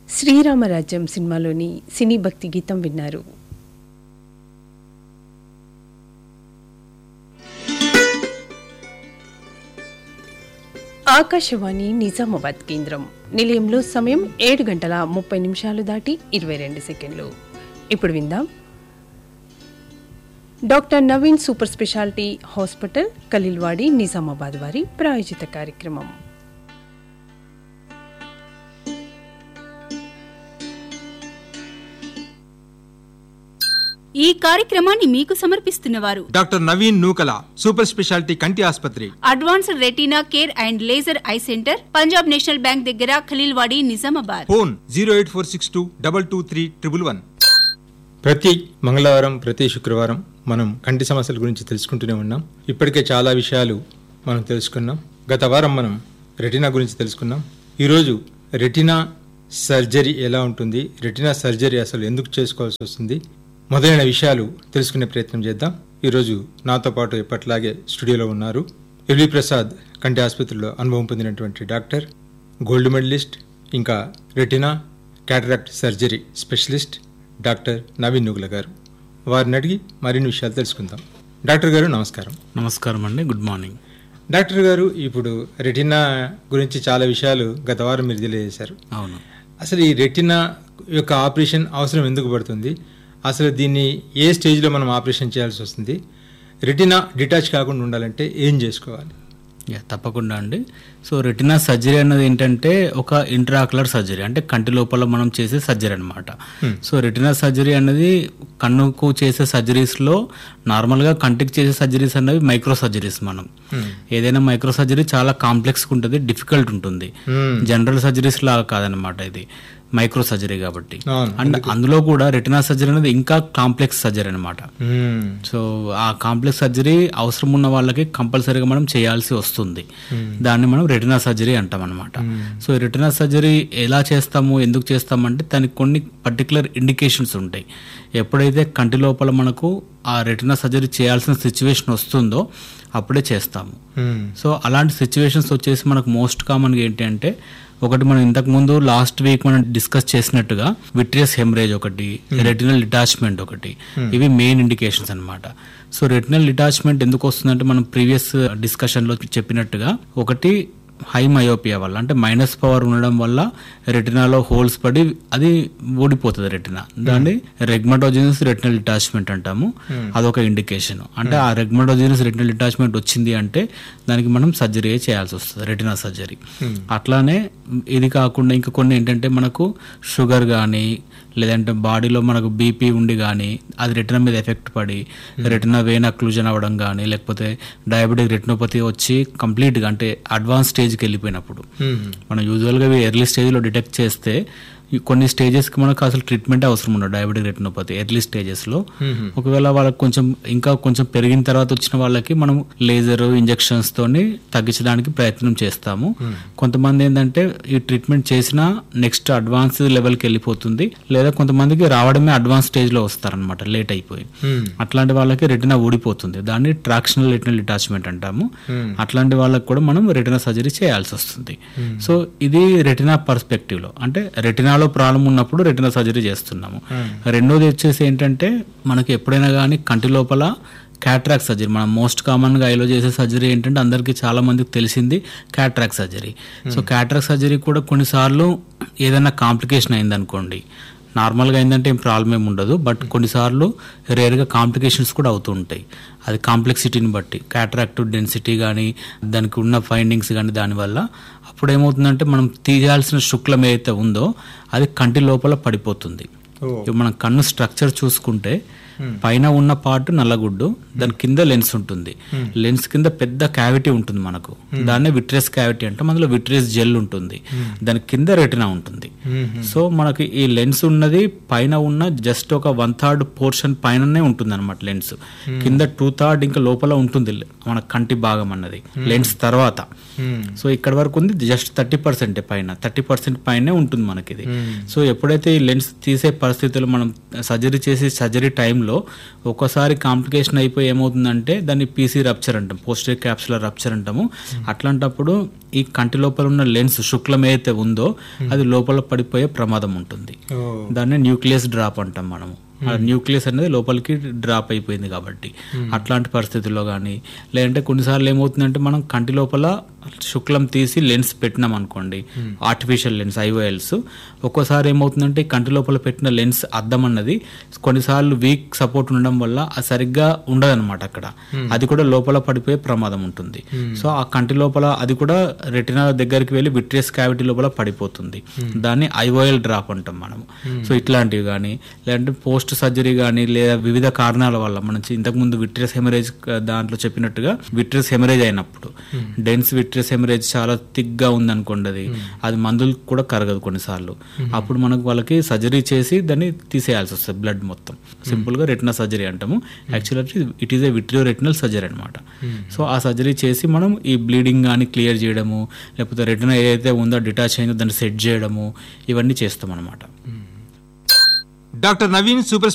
శ్రీరామరాజ్యం సినిమాలోని సినీ భక్తి గీతం విన్నారు ఆకాశవాణి నిజామాబాద్ కేంద్రం నిలయంలో సమయం ఏడు గంటల ముప్పై నిమిషాలు దాటి ఇరవై రెండు సెకండ్లు ఇప్పుడు విందాం doctor Naveen super speciality hospital Khaleelwadi Nizamabad వారి ప్రాయోజిత కార్యక్రమం ఈ కార్యక్రమాన్ని మీకు సమర్పిస్తున్నవారు doctor Naveen Nookala super speciality కంటి ఆసుపత్రి advanced retina care and laser eye centre Punjab national bank దగ్గర Khaleelwadi Nizamabad phone zero eight four six two double two three triple one ప్రతి మంగళవారం ప్రతి శుక్రవారం మనం కంటి సమస్యల గురించి తెలుసుకుంటూనే ఉన్నాం ఇప్పటికే చాలా విషయాలు మనం తెలుసుకున్నాం గత వారం మనం రెటినా గురించి తెలుసుకున్నాం ఈరోజు రెటినా సర్జరీ ఎలా ఉంటుంది రెటినా సర్జరీ అసలు ఎందుకు చేసుకోవాల్సి వస్తుంది మొదలైన విషయాలు తెలుసుకునే ప్రయత్నం చేద్దాం ఈరోజు నాతో పాటు ఎప్పట్లాగే స్టూడియోలో ఉన్నారు ఎల్వి ప్రసాద్ కంటి ఆసుపత్రిలో అనుభవం పొందినటువంటి డాక్టర్ గోల్డ్ మెడలిస్ట్ ఇంకా retina cataract surgery specialist doctor Naveen Nugula గారు వారిని అడిగి మరిన్ని విషయాలు తెలుసుకుందాం డాక్టర్ గారు నమస్కారం నమస్కారం అండి గుడ్ మార్నింగ్ డాక్టర్ గారు ఇప్పుడు రెటినా గురించి చాలా విషయాలు గత వారం మీరు తెలియజేశారు అవును అసలు ఈ రెటినా యొక్క ఆపరేషన్ అవసరం ఎందుకు పడుతుంది అసలు దీన్ని ఏ స్టేజ్లో మనం ఆపరేషన్ చేయాల్సి వస్తుంది రెటినా డిటాచ్ కాకుండా ఉండాలంటే ఏం చేసుకోవాలి యా తప్పకుండా అండి సో రెటినా సర్జరీ అన్నది ఏంటంటే ఒక ఇంట్రాకులర్ సర్జరీ అంటే కంటి లోపల మనం చేసే సర్జరీ అనమాట సో రెటినా సర్జరీ అనేది కన్నుకు చేసే సర్జరీస్లో నార్మల్గా కంటికి చేసే సర్జరీస్ అనేవి మైక్రో సర్జరీస్ మనం ఏదైనా మైక్రో సర్జరీ చాలా కాంప్లెక్స్ ఉంటుంది డిఫికల్ట్ ఉంటుంది జనరల్ సర్జరీస్ లాగా కాదనమాట ఇది మైక్రో సర్జరీ కాబట్టి అవును, అండ్ అందులో కూడా రెటినా సర్జరీ అనేది ఇంకా కాంప్లెక్స్ సర్జరీ అనమాట మ్మ్. సో ఆ కాంప్లెక్స్ సర్జరీ అవసరం ఉన్న వాళ్ళకి కంపల్సరీగా మనం చేయాల్సి వస్తుంది దాన్ని మనం రెటినా సర్జరీ అంటాం అనమాట సో రెటినా సర్జరీ ఎలా చేస్తాము ఎందుకు చేస్తామంటే దానికి కొన్ని పర్టికులర్ ఇండికేషన్స్ ఉంటాయి ఎప్పుడైతే కంటి లోపల మనకు ఆ రెటినా సర్జరీ చేయాల్సిన సిచ్యువేషన్ వస్తుందో అప్పుడే చేస్తాము మ్మ్. సో అలాంటి సిచ్యువేషన్స్ వచ్చేసి మనకు మోస్ట్ కామన్గా ఏంటి అంటే ఒకటి మనం ఇంతకు ముందు లాస్ట్ వీక్ మనం డిస్కస్ చేసినట్టుగా విట్రియస్ హెమరేజ్ ఒకటి రెటినల్ డిటాచ్మెంట్ ఒకటి ఇవి మెయిన్ ఇండికేషన్స్ అన్నమాట సో రెటినల్ డిటాచ్మెంట్ ఎందుకు వస్తుందంటే మనం ప్రీవియస్ డిస్కషన్ లో చెప్పినట్టుగా ఒకటి హై మయోపియా వల్ల అంటే మైనస్ పవర్ ఉండడం వల్ల రెటినాలో హోల్స్ పడి అది ఊడిపోతుంది రెటినా దాన్ని రెగ్మటోజినస్ రెటినల్ డిటాచ్మెంట్ అంటాము అదొక ఇండికేషన్ అంటే ఆ రెగ్మటోజినస్ రెటినల్ డిటాచ్మెంట్ వచ్చింది అంటే దానికి మనం సర్జరీ చేయాల్సి వస్తుంది రెటినా సర్జరీ అట్లానే ఇది కాకుండా ఇంకా కొన్ని ఏంటంటే మనకు షుగర్ కానీ లేదంటే బాడీలో మనకు బీపీ ఉండి కానీ అది రెటినా మీద ఎఫెక్ట్ పడి రెటినా వెయిన్ అక్లూజన్ అవ్వడం కానీ లేకపోతే డయాబెటిక్ రెటినోపతి వచ్చి కంప్లీట్గా అంటే అడ్వాన్స్ స్టేజ్కి వెళ్ళిపోయినప్పుడు మ్మ్. మనం యూజువల్గా ఎర్లీ స్టేజ్లో డిటెక్ట్ చేస్తే ఈ కొన్ని స్టేజెస్కి మనకు అసలు ట్రీట్మెంట్ అవసరం ఉండదు డయాబెటిక్ రెటినోపతి ఎర్లీ స్టేజెస్లో ఒకవేళ వాళ్ళకి కొంచెం ఇంకా కొంచెం పెరిగిన తర్వాత వచ్చిన వాళ్ళకి మనం లేజర్ ఇంజెక్షన్స్ తోని తగ్గించడానికి ప్రయత్నం చేస్తాము కొంతమంది ఏంటంటే ఈ ట్రీట్మెంట్ చేసినా నెక్స్ట్ అడ్వాన్స్ లెవెల్కి వెళ్ళిపోతుంది లేదా కొంతమందికి రావడమే అడ్వాన్స్ స్టేజ్లో వస్తారనమాట లేట్ అయిపోయి మ్మ్. అట్లాంటి వాళ్ళకి రెటినా ఊడిపోతుంది దాన్ని ట్రాక్షనల్ రెటినల్ డిటాచ్మెంట్ అంటాము అట్లాంటి వాళ్ళకి కూడా మనం రెటినా సర్జరీ చేయాల్సి వస్తుంది సో ఇది రెటినా పర్స్పెక్టివ్ లో అంటే రెటినాలో ప్రాబ్లం ఉన్నప్పుడు రెటినా సర్జరీ చేస్తున్నాము రెండోది వచ్చేసి ఏంటంటే మనకి ఎప్పుడైనా కానీ కంటి లోపల క్యాట్రాక్ సర్జరీ మనం మోస్ట్ కామన్గా ఐలో చేసే సర్జరీ ఏంటంటే అందరికీ చాలా మందికి తెలిసింది cataract surgery so cataract surgery కూడా కొన్నిసార్లు ఏదైనా కాంప్లికేషన్ అయిందనుకోండి నార్మల్గా అయిందంటే ఏం ప్రాబ్లం ఏమి ఉండదు బట్ కొన్నిసార్లు రేర్గా కాంప్లికేషన్స్ కూడా అవుతూ ఉంటాయి అది కాంప్లెక్సిటీని బట్టి క్యాట్రాక్టివ్ డెన్సిటీ కానీ దానికి ఉన్న ఫైండింగ్స్ కానీ దానివల్ల అప్పుడు ఏమవుతుందంటే మనం తీయాల్సిన శుక్లం ఏదైతే ఉందో అది కంటి లోపల పడిపోతుంది ఓ. ఇప్పుడు మనం కన్ను స్ట్రక్చర్ చూసుకుంటే పైన ఉన్న పార్ట్ నల్లగుడ్డు దాని కింద లెన్స్ ఉంటుంది లెన్స్ కింద పెద్ద క్యావిటీ ఉంటుంది మనకు దాన్నే విట్రియస్ క్యావిటీ అంటాం అందులో విట్రియస్ జెల్ ఉంటుంది దాని కింద రెటినా ఉంటుంది సో మనకి ఈ లెన్స్ ఉన్నది పైన ఉన్న జస్ట్ ఒక వన్ థర్డ్ పోర్షన్ పైననే ఉంటుంది అనమాట లెన్స్ కింద టూ థర్డ్ ఇంకా లోపల ఉంటుంది మన కంటి భాగం అన్నది లెన్స్ తర్వాత సో ఇక్కడ వరకు ఉంది జస్ట్ థర్టీ పర్సెంట్ పైన థర్టీ పర్సెంట్ పైనే ఉంటుంది మనకి ఇది సో ఎప్పుడైతే ఈ లెన్స్ తీసే పరిస్థితుల్లో మనం సర్జరీ చేసే సర్జరీ టైంలో ఒక్కోసారి కాంప్లికేషన్ అయిపోయి ఏమవుతుందంటే దాన్ని పీసీ రప్చర్ అంటాం పోస్టర్ క్యాప్సులర్ రప్చర్ అంటాము అట్లాంటప్పుడు ఈ కంటి లోపల ఉన్న లెన్స్ శుక్లం ఏదైతే ఉందో అది లోపల పడి పడిపోయే ప్రమాదం ఉంటుంది ఓ, దాన్ని న్యూక్లియస్ డ్రాప్ అంటాం మనము ఆ న్యూక్లియస్ అనేది లోపలికి డ్రాప్ అయిపోయింది కాబట్టి అట్లాంటి పరిస్థితుల్లో కానీ లేదంటే కొన్నిసార్లు ఏమవుతుందంటే మనం కంటి లోపల శుక్లం తీసి లెన్స్ పెట్టినాం అనుకోండి ఆర్టిఫిషియల్ లెన్స్ ఐఓఎల్స్ ఒక్కోసారి ఏమవుతుందంటే ఈ కంటి లోపల పెట్టిన లెన్స్ అద్దం అన్నది కొన్నిసార్లు వీక్ సపోర్ట్ ఉండడం వల్ల అది సరిగ్గా ఉండదన్నమాట అక్కడ అది కూడా లోపల పడిపోయే ప్రమాదం ఉంటుంది సో ఆ కంటి లోపల అది కూడా రెటినా దగ్గరికి వెళ్ళి విట్రియస్ క్యావిటీ లోపల పడిపోతుంది దాన్ని ఐఓఎల్ డ్రాప్ అంటాం మనం సో ఇట్లాంటివి కానీ లేదంటే పోస్ట్ సర్జరీ కానీ లేదా వివిధ కారణాల వల్ల మనం చి- ఇంతకుముందు విట్రియస్ హెమరేజ్ దాంట్లో చెప్పినట్టుగా విట్రియస్ హెమరేజ్ అయినప్పుడు డెన్స్ విట్రియస్ హెమరేజ్ చాలా థిక్ గా ఉంది అనుకోండి అది అది మందులు కూడా కరగదు కొన్నిసార్లు అప్పుడు మనకు వాళ్ళకి సర్జరీ చేసి దాన్ని తీసేయాల్సి వస్తుంది బ్లడ్ మొత్తం సింపుల్ గా రెటినా సర్జరీ అంటాము actually it is a vitreo retinal surgery అనమాట సో ఆ సర్జరీ చేసి మనం ఈ బ్లీడింగ్ కానీ క్లియర్ చేయడము లేకపోతే రెటినా ఏదైతే ఉందో డిటాచ్ అయిందో దాన్ని సెట్ చేయడము ఇవన్నీ చేస్తాం అనమాట డాక్టర్ నవీన్ సూపర్